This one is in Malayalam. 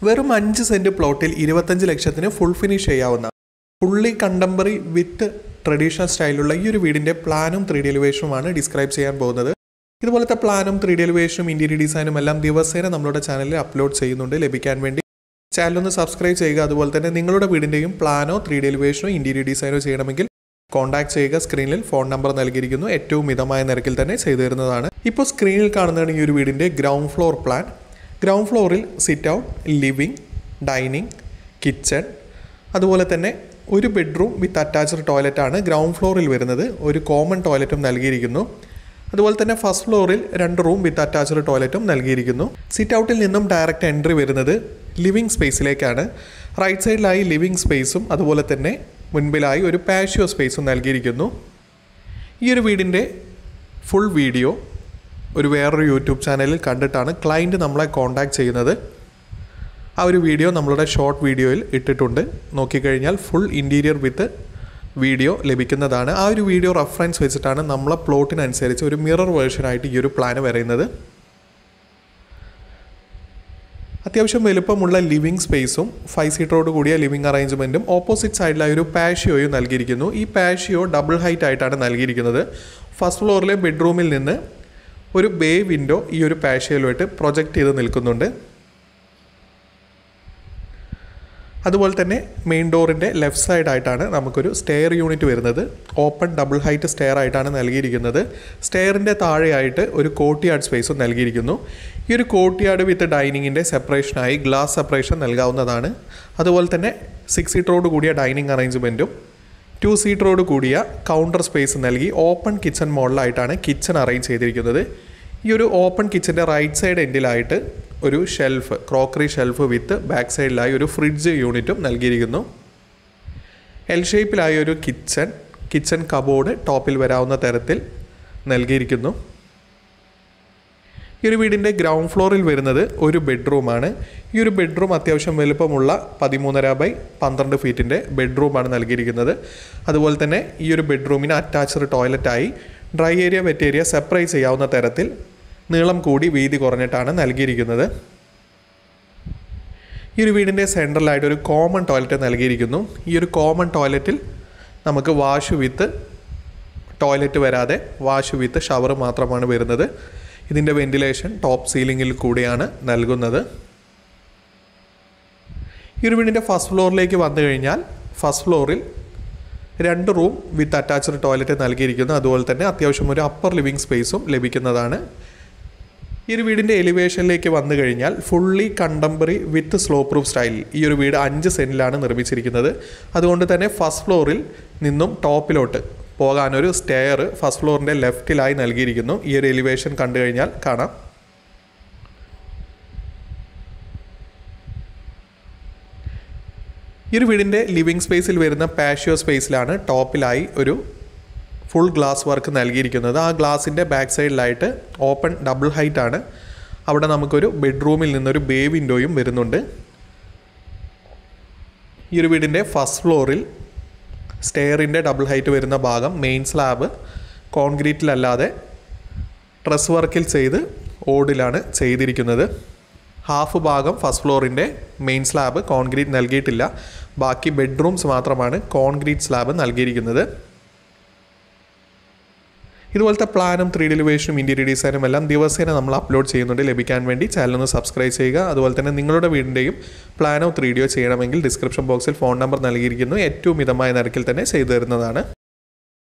വെറും അഞ്ച് സെൻറ്റ് പ്ലോട്ടിൽ ഇരുപത്തഞ്ച് ലക്ഷത്തിന് ഫുൾ ഫിനിഷ് ചെയ്യാവുന്ന ഫുള്ളി കണ്ടംപററി വിത്ത് ട്രഡീഷണൽ സ്റ്റൈലുള്ള ഈ ഒരു വീടിൻ്റെ പ്ലാനും ത്രീ ഡി എലിവേഷനുമാണ് ഡിസ്ക്രൈബ് ചെയ്യാൻ പോകുന്നത് ഇതുപോലത്തെ പ്ലാനും ത്രീ ഡി എലിവേഷനും ഇൻറ്റീരിയർ ഡിസൈനും എല്ലാം ദിവസേന നമ്മളുടെ ചാനലിൽ അപ്ലോഡ് ചെയ്യുന്നുണ്ട് ലഭിക്കാൻ വേണ്ടി ചാനൽ ഒന്ന് സബ്സ്ക്രൈബ് ചെയ്യുക അതുപോലെ തന്നെ നിങ്ങളുടെ വീടിൻ്റെയും പ്ലാനോ ത്രീ ഡി എലിവേഷനോ ഇൻറ്റീരിയർ ഡിസൈനോ ചെയ്യണമെങ്കിൽ കോൺടാക്ട് ചെയ്യുക സ്ക്രീനിൽ ഫോൺ നമ്പർ നൽകിയിരിക്കുന്നു ഏറ്റവും മിതമായ നിരക്കിൽ തന്നെ ചെയ്തു തരുന്നതാണ് ഇപ്പോൾ സ്ക്രീനിൽ കാണുന്നതാണ് ഈ ഒരു വീടിൻ്റെ ഗ്രൗണ്ട് ഫ്ലോർ പ്ലാൻ ഗ്രൗണ്ട് ഫ്ലോറിൽ sit out living dining kitchen അതുപോലെ തന്നെ ഒരു ബെഡ്റൂം വിത്ത് അറ്റാച്ച്ഡ് ടോയ്ലറ്റാണ് ഗ്രൗണ്ട് ഫ്ലോറിൽ വരുന്നത് ഒരു കോമൺ ടോയ്ലറ്റും നൽകിയിരിക്കുന്നു അതുപോലെ തന്നെ ഫസ്റ്റ് ഫ്ലോറിൽ രണ്ട് റൂം വിത്ത് അറ്റാച്ച്ഡ് ടോയ്ലറ്റും നൽകിയിരിക്കുന്നു സിറ്റ് ഔട്ടിൽ നിന്നും ഡയറക്റ്റ് എൻട്രി വരുന്നത് ലിവിംഗ് സ്പേസിലേക്കാണ് റൈറ്റ് സൈഡിലായി ലിവിംഗ് സ്പേസും അതുപോലെ തന്നെ മുൻപിലായി ഒരു പാഷ്യോ സ്പേസും നൽകിയിരിക്കുന്നു ഈ ഒരു വീടിൻ്റെ ഫുൾ വീഡിയോ ഒരു വേറൊരു യൂട്യൂബ് ചാനലിൽ കണ്ടിട്ടാണ് ക്ലയൻറ്റ് നമ്മളെ കോൺടാക്ട് ചെയ്യുന്നത് ആ ഒരു വീഡിയോ നമ്മളുടെ ഷോർട്ട് വീഡിയോയിൽ ഇട്ടിട്ടുണ്ട് നോക്കിക്കഴിഞ്ഞാൽ ഫുൾ ഇൻറ്റീരിയർ വിത്ത് വീഡിയോ ലഭിക്കുന്നതാണ് ആ ഒരു വീഡിയോ റെഫറൻസ് വെച്ചിട്ടാണ് നമ്മളെ പ്ലോട്ടിനനുസരിച്ച് ഒരു മിറർ വേർഷനായിട്ട് ഈ ഒരു പ്ലാൻ വരുന്നത് അത്യാവശ്യം വലുപ്പമുള്ള ലിവിംഗ് സ്പേസും ഫൈവ് സീറ്ററോട് കൂടിയ ലിവിംഗ് അറേഞ്ച്മെൻറ്റും ഓപ്പോസിറ്റ് സൈഡിലായി ഒരു പാഷ്യോയും നൽകിയിരിക്കുന്നു ഈ പാഷ്യോ ഡബിൾ ഹൈറ്റ് ആയിട്ടാണ് നൽകിയിരിക്കുന്നത് ഫസ്റ്റ് ഫ്ലോറിലെ ബെഡ്റൂമിൽ നിന്ന് ഒരു ബേ വിൻഡോ ഈ ഒരു പാഷ്യയിലുമായിട്ട് പ്രൊജക്റ്റ് ചെയ്ത് നിൽക്കുന്നുണ്ട് അതുപോലെ തന്നെ മെയിൻ ഡോറിൻ്റെ ലെഫ്റ്റ് സൈഡായിട്ടാണ് നമുക്കൊരു സ്റ്റെയർ യൂണിറ്റ് വരുന്നത് ഓപ്പൺ ഡബിൾ ഹൈറ്റ് സ്റ്റെയർ ആയിട്ടാണ് നൽകിയിരിക്കുന്നത് സ്റ്റെയറിൻ്റെ താഴെയായിട്ട് ഒരു കോട്ടിയാർഡ് സ്പേസും നൽകിയിരിക്കുന്നു ഈ ഒരു കോട്ടിയാർഡ് വിത്ത് ഡൈനിങ്ങിൻ്റെ സെപ്പറേഷനായി ഗ്ലാസ് സെപ്പറേഷൻ നൽകാവുന്നതാണ് അതുപോലെ തന്നെ സിക്സ് സീറ്ററോട് കൂടിയ ഡൈനിങ് അറേഞ്ച്മെൻറ്റും ടു സീറ്ററോട് കൂടിയ കൗണ്ടർ സ്പേസ് നൽകി ഓപ്പൺ കിച്ചൺ മോഡലായിട്ടാണ് കിച്ചൺ അറേഞ്ച് ചെയ്തിരിക്കുന്നത് ഈ ഒരു ഓപ്പൺ കിച്ചൻ്റെ റൈറ്റ് സൈഡ് എൻഡിലായിട്ട് ഒരു shelf crockery shelf with back സൈഡിലായി ഒരു ഫ്രിഡ്ജ് യൂണിറ്റും നൽകിയിരിക്കുന്നു എൽ ഷേപ്പിലായ ഒരു കിച്ചൺ കിച്ചൺ കബോർഡ് ടോപ്പിൽ വരാവുന്ന തരത്തിൽ നൽകിയിരിക്കുന്നു ഈ ഒരു വീടിൻ്റെ ഗ്രൗണ്ട് ഫ്ലോറിൽ വരുന്നത് ഒരു ബെഡ്റൂമാണ് ഈ ഒരു ബെഡ്റൂം അത്യാവശ്യം വലുപ്പമുള്ള പതിമൂന്നര ബൈ പന്ത്രണ്ട് ഫീറ്റിൻ്റെ ബെഡ്റൂമാണ് നൽകിയിരിക്കുന്നത് അതുപോലെ തന്നെ ഈ ഒരു ബെഡ്റൂമിന് അറ്റാച്ച്ഡ് ടോയ്ലറ്റായി dry area wet area separate ചെയ്യാവുന്ന തരത്തിൽ നീളം കൂടി വീതി കുറഞ്ഞിട്ടാണ് നൽകിയിരിക്കുന്നത് ഈ ഒരു വീടിൻ്റെ സെൻട്രലായിട്ട് ഒരു കോമൺ ടോയ്ലറ്റ് നൽകിയിരിക്കുന്നു ഈ ഒരു കോമൺ ടോയ്ലറ്റിൽ നമുക്ക് വാഷ് വിത്ത് ടോയ്ലറ്റ് വരാതെ വാഷ് വിത്ത് ഷവർ മാത്രമാണ് വരുന്നത് ഇതിൻ്റെ വെൻറ്റിലേഷൻ ടോപ്പ് സീലിങ്ങിൽ കൂടിയാണ് നൽകുന്നത് ഈ ഒരു വീടിൻ്റെ ഫസ്റ്റ് ഫ്ലോറിലേക്ക് വന്നു കഴിഞ്ഞാൽ ഫസ്റ്റ് ഫ്ലോറിൽ രണ്ട് റൂം വിത്ത് അറ്റാച്ച്ഡ് ടോയ്ലറ്റ് നൽകിയിരിക്കുന്നു അതുപോലെ തന്നെ അത്യാവശ്യം ഒരു അപ്പർ ലിവിങ് സ്പേസും ലഭിക്കുന്നതാണ് ഈ ഒരു വീടിൻ്റെ എലിവേഷനിലേക്ക് വന്നു കഴിഞ്ഞാൽ fully contemporary with slope roof style ഈ ഒരു വീട് അഞ്ച് സെൻറ്റിലാണ് നിർമ്മിച്ചിരിക്കുന്നത് അതുകൊണ്ട് തന്നെ ഫസ്റ്റ് ഫ്ലോറിൽ നിന്നും ടോപ്പിലോട്ട് പോകാനൊരു സ്റ്റെയർ ഫസ്റ്റ് ഫ്ലോറിൻ്റെ ലെഫ്റ്റിലായി നൽകിയിരിക്കുന്നു ഈ ഒരു എലിവേഷൻ കണ്ടു കഴിഞ്ഞാൽ കാണാം ഈ ഒരു വീടിൻ്റെ ലിവിങ് സ്പേസിൽ വരുന്ന പാഷ്യോ സ്പേസിലാണ് ടോപ്പിലായി ഒരു ഫുൾ ഗ്ലാസ് വർക്ക് നൽകിയിരിക്കുന്നത് ആ ഗ്ലാസിൻ്റെ ബാക്ക് സൈഡിലായിട്ട് ഓപ്പൺ ഡബിൾ ഹൈറ്റ് ആണ് അവിടെ നമുക്കൊരു ബെഡ്റൂമിൽ നിന്നൊരു ബേ വിൻഡോയും വരുന്നുണ്ട് ഈ ഒരു വീടിൻ്റെ ഫസ്റ്റ് ഫ്ലോറിൽ സ്റ്റെയറിൻ്റെ ഡബിൾ ഹൈറ്റ് വരുന്ന ഭാഗം മെയിൻ സ്ലാബ് കോൺക്രീറ്റിലല്ലാതെ ട്രസ് വർക്കിൽ ചെയ്ത് ഓടിലാണ് ചെയ്തിരിക്കുന്നത് ഹാഫ് ഭാഗം ഫസ്റ്റ് ഫ്ലോറിൻ്റെ മെയിൻ സ്ലാബ് കോൺക്രീറ്റ് നൽകിയിട്ടില്ല ബാക്കി ബെഡ്റൂംസ് മാത്രമാണ് കോൺക്രീറ്റ് സ്ലാബ് നൽകിയിരിക്കുന്നത് ഇതുപോലത്തെ പ്ലാനും ത്രീ ഡെലിവേഷനും ഇൻറ്റീരിയർ ഡിസൈനും എല്ലാം ദിവസേന നമ്മൾ അപ്ലോഡ് ചെയ്യുന്നുണ്ട് ലഭിക്കാൻ വേണ്ടി ചാനൽ ഒന്ന് സബ്സ്ക്രൈബ് ചെയ്യുക അതുപോലെ തന്നെ നിങ്ങളുടെ വീടിൻ്റെയും പ്ലാനോ ത്രീ ഡിയോ ചെയ്യണമെങ്കിൽ ഡിസ്ക്രിപ്ഷൻ ബോക്സിൽ ഫോൺ നമ്പർ നൽകിയിരിക്കുന്നു ഏറ്റവും മിതമായ നിരക്കിൽ തന്നെ ചെയ്തു തരുന്നതാണ്